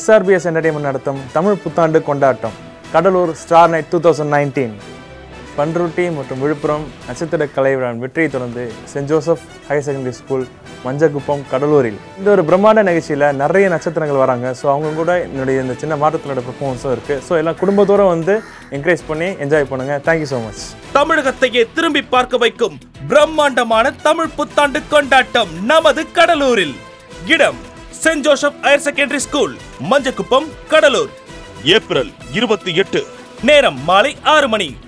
SRBS entertainment நடத்தும் தமிழ் புத்தாண்டு கொண்டாட்டம் Cuddalore star night two thousand nineteen Panruti மற்றும் விழுப்புரம் நட்சத்திர கலை விழாவின் வெற்றியை தொடர்ந்து saint Joseph higher secondary school Manjakuppam கடலூரில் இந்த ஒரு பிரம்மாண்ட நிகழ்ச்சியில் நிறைய நட்சத்திரங்கள் வராங்க ஸோ அவங்க கூட என்னுடைய இந்த சின்ன மாற்றத்தினோட பெர்ஃபார்மன்ஸும் இருக்குது ஸோ எல்லாம் குடும்பத்தோடு வந்து என்கரேஜ் பண்ணி என்ஜாய் பண்ணுங்கள் தேங்க்யூ ஸோ மச் தமிழகத்தையே திரும்பி பார்க்க வைக்கும் பிரம்மாண்டமான தமிழ் புத்தாண்டு கொண்டாட்டம் நமது கடலூரில் இடம் saint Joseph higher secondary school Manjakuppam Cuddalore April இருபத்தி எட்டு நேரம் மாலை ஆறு மணி